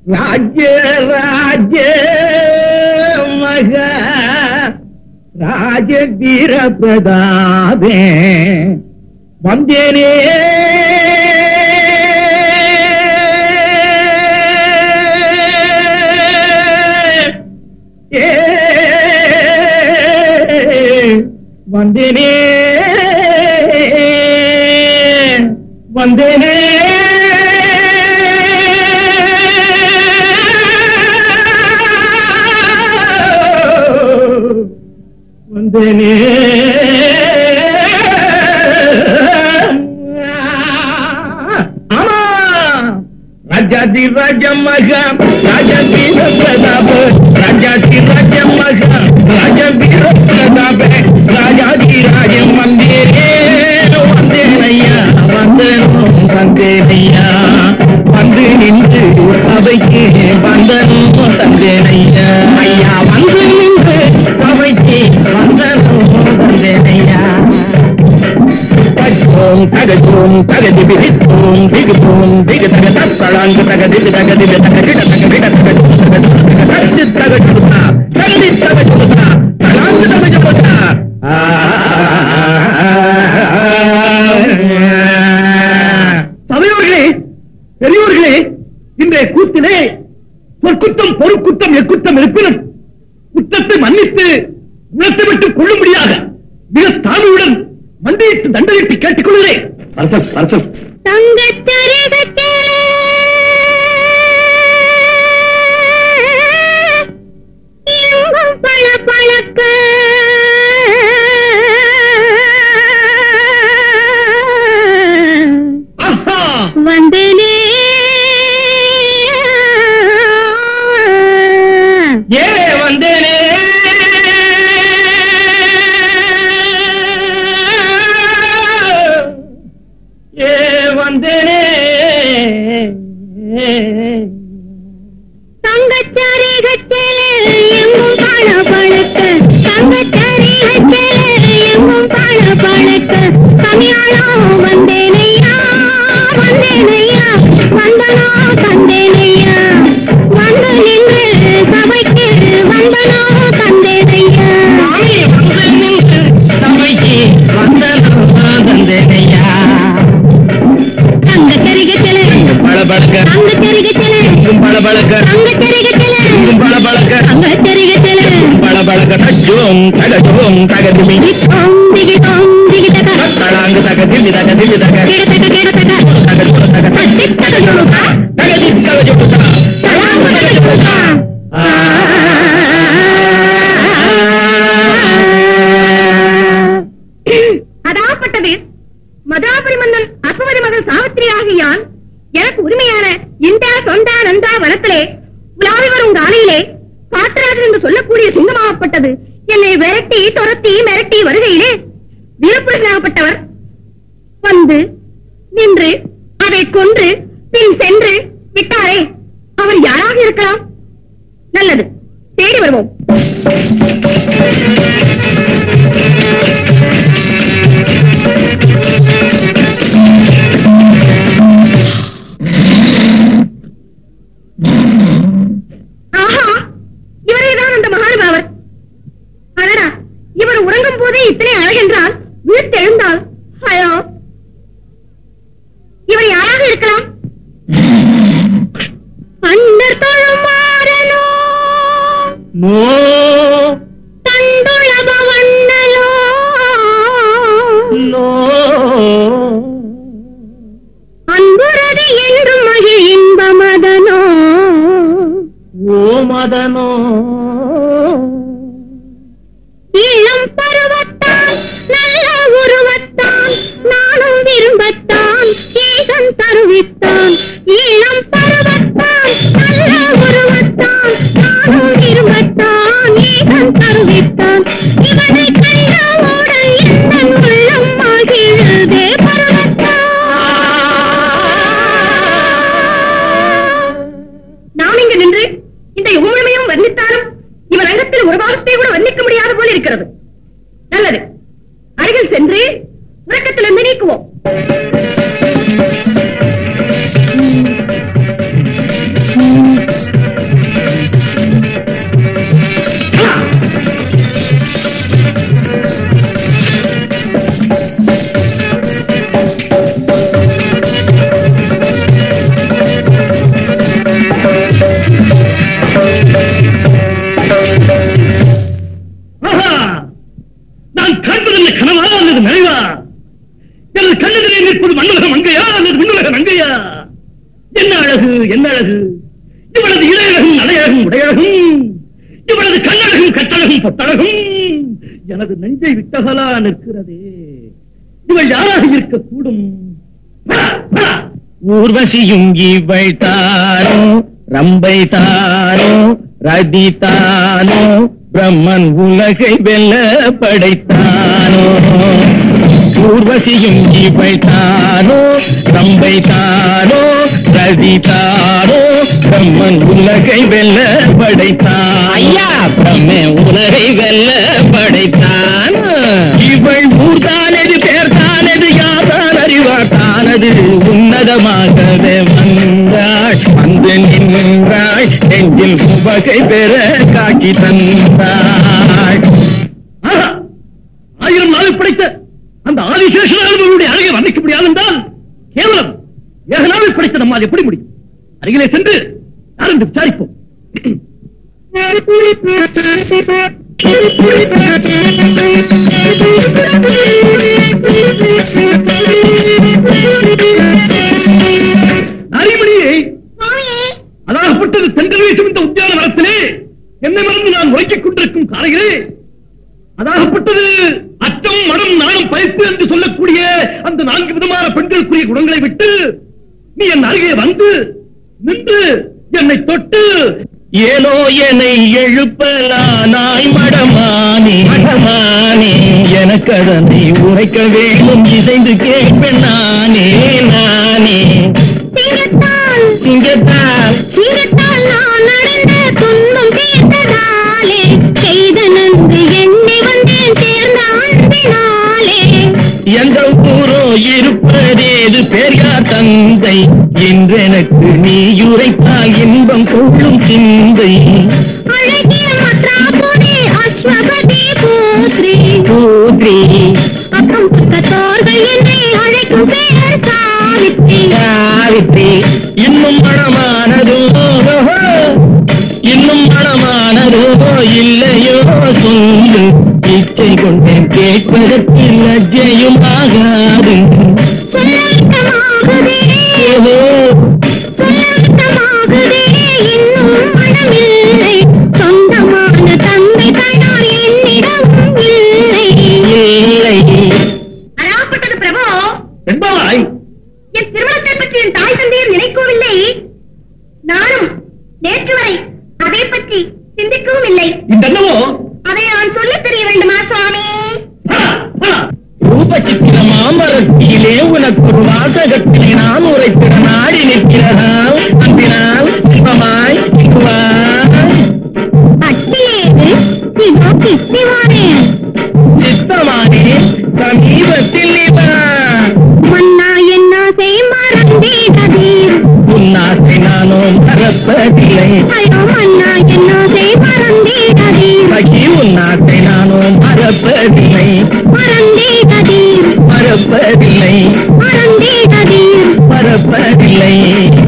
ராஜ்ய ராஜ்ய மக ராஜவீர பிரதாபே வந்தேனே ஏ வந்தேனே வந்தேனே வந்தேனே ஆமா ராஜாதி ராஜ மக ராஜாதி பிரதாப ராஜாதி ராஜ மக ராஜவீர பிரதாப ராஜாதி ராஜ மந்திரே வந்தேனையா வந்தனும் தந்தேனையா வந்து நின்று சபைக்கு வந்தனும் தந்தேனையா ஐயா வந்து நின்று சபைக்கு வந்தனும் தந்தேனையா ஓம் தகஜோம் தகதி பிரித்தோம் திகுத்தோம் திகு தக தத்தளாங்கு தக திகு தக திகு தக கிட தக கிட தக தக தச்சு தக சுடுதா தகதி தக சுடுதா தலாங்கு தக சுடுதா சபையோர்களே பெரியோர்களே இன்றைய கூத்திலே சொற்குத்தம் பொறுக்குத்தம் எக்குத்தம் இருப்பினும் குற்றத்தை மன்னித்து உணர்த்தை விட்டு கொள்ளும்படியாக மிக தாழ்வுடன் மண்டியிட்டு தண்டனையிட்டு கேட்டுக்கொள்கிறேன் அரசன் அரசன் தங்கச்சரிகத்தே எங்கும் பல பழக்க ஆஹா வந்தனே ஏ வந்தேனே ஏ வந்தேனே தங்கச்சரிகத்தே எங்கும் பல பழக்க தங்கச்சரிகத்தே எங்கும் பல பழக்க கமியாளோ வந்தேனையா வந்தேனையா வந்தனோ தந்தேனையா வந்து நின்று சபைக்கு வந்தனோ தந்தேனையா சாமி வந்து நின்று சபைக்கு வந்தனும் தந்தேனையா தங்கச்சரிகத்தில பளபளக்க தங்கச்சரிகத்தில பளபளக்க தங்கச்சரிகத்தில பளபளக்க தங்கச்சரிகத்தில பளபளக்க தஜோம் தகஜோம் தகதிமி திகம் திகிதம் திகிதக தலாங்கு தகதிமி தகதிமி தக கிடதக கிடதக தகஜு தக தட்டித்தக ஜொலுகா தகதி தகஜுதா தலாந்தக ஜொலுகா அதாப்பட்டது மதாபுரி மன்னன் அசுவரி மகன் சாவித்திரி ஆகியான் எனக்கு உரிமையான இந்தா சொந்தா நந்தா வனத்திலே உலாவி வரும் காலையிலே காட்டுராஜன் என்று சொல்லக்கூடிய சிங்கமாகப்பட்டது என்னை விரட்டி துரத்தி மிரட்டி வருகையிலே வீரப்புருஷனாகப்பட்டவர் வந்து நின்று அதை கொன்று பின் சென்று விட்டாரே அவர் யாராக இருக்கலாம் நல்லது தேடி வருவோம் ஆஹா இவரேதான் அந்த மகானுபாவர் அடடா இவர் உறங்கும் போதே இத்தனை அழகென்றால் விழித்தெழுந்தால் ஹயோ இவர் யாராக இருக்கலாம் அண்டர் தொழுமாறனோ நோ தண்டுளப வண்ணலோ நோ அன்புரதி என்றும் மகிழ் இன்பமதனோ ஓ மதனோ இளம் பருவத்தான் நல்ல உருவத்தான் நானும் விரும்பத்தான் ஏகன் தருவித்தான் இளம் பருவத்தான் நல்ல உருவத்தான் நானும் விரும்பத்தான் ஏகன் தருவித்தான் இவனை கண்டவுடன் என் உள்ளம் மகிழுதே பருவத்தான் நாம் இங்கு நின்று இந்த முழுமையும் வர்ணித்தாலும் என்ன அழகு என்ன அழகு இவளது இடையழகும் நடையழகும் உடையழகும் இவளது கண்ணழகும் கட்டழகும் பொட்டழகும் எனது நெஞ்சை விட்டகலா நிற்கிறதே இவள் யாராக இருக்கக்கூடும் பா, பா. ஊர்வசியும் இவள் தாரோ ரம்பை தாரோ ரதி தானோ பிரம்மன் உலகை வெல்ல படைத்தானோ ஊர்வசியும் இவள் தானோ ரம்பை தானோ ரதி தானோ பிரம்மன் உலகை வெல்ல படைத்தான் ஐயா பிரம்மே உலகை வெல்ல படைத்தான் இவள் ஊர்தானது பேர்தானது யாதான் அறிவாட்டானது உன்னதமாகவே வந்தாள் வந்து நின்றாள் நெஞ்சில் உவகை பெற காட்சி தந்தாள் ஆஹா! ஆயிரம் நாள் படைத்த அந்த ஆதிசேஷனாளர்களுடைய அழகை வர்ணிக்க முடியாது என்றால் கேவலம் ஏகனாவில் படைத்த நம்மால் எப்படி முடியும் அருகிலே சென்று யார் என்று விசாரிப்போம் அறிமணியை சுவாமியே அதாகப்பட்டது தென்றல் வீசும் இந்த உத்தியான மரத்திலே என்னை மறந்து நான் உழைக்கிக் கொண்டிருக்கும் காலையிலே அதாகப்பட்டது அச்சம் மனம் நாணம் பயப்பு என்று சொல்லக்கூடிய அந்த நான்கு விதமான பெண்களுக்குரிய குணங்களை விட்டு நீ என் அருகே வந்து நின்று என்னை தொட்டு ஏனோ என்னை எழுப்பலானாய் மடமானே மடமானே எனக்கு அதனை உரைக்க வேண்டும் இசைந்து கேட்பேன் நானே நானே சிங்கத்தால் சிங்கத்தான் சிங்கத்தால் நான் அடைந்த துன்பம் தீர்த்ததாலே செய்த நன்றி எண்ணி வந்தேன் சேர்ந்த அன்பினாலே எந்த ஊரோ இருப்பதேது பெரியா தந்தை என்றெனக்கு நீ உரைத்தால் இன்பம் கொள்ளும் சிந்தை அழகிய மத்ராபுரி அஸ்வபதி பூத்ரி பூத்ரி அக்கம் பக்கத்தோர்கள் என்னை அழைக்கும் பெயர் சாவித்ரி சாவித்ரி இன்னும் மனமானதோ இன்னும் மனமானதோ இல்லையோ சொல்லு இச்சை கொண்டேன் கேட்பதற்கு லஜ்ஜையும் ஆகாது சொல்லவிட்டமாகுதே ஓஹோ சொல்லவிட்டமாகுதே இன்னும் மனமில்லை சொந்தமான தந்தை தாயார் என்னிடம் இல்லை இல்லை அழாப்பட்டது பிரபு என்பாய் என் திருமணத்தை பற்றி என் தாய் தந்தையர் நினைக்கவில்லை நானும் நேற்று வரை அதை பற்றி சிந்திக்கவும் இல்லை இந்த என்னவோ அதை நான் சொல்லித் தெரிய வேண்டுமா சுவாமி ரூபச்சித்திர மாமரத்திலே உனக்கு ஒரு வாசகத்திலே நான் உரைத்திட நாடி நிற்கிறதால் அன்பினால் இன்பமாய் இன்பமாய், அட்டிலேது இதோ கிட்டிவானே சித்தமானே சமீபத்தில் இவா மன்னா என்ன செய் மறந்தீடதீர் உன்னாசை நானோ மறப்பதில்லை ஐயோ மன்னா என்ன செய் மறந்தீடதீர் சகி உன்னாசை நானோ மறப்பதில்லை மறந்தீடதீர் மறப்பதில்லை மறந்தீடதீர் மறப்பதில்லை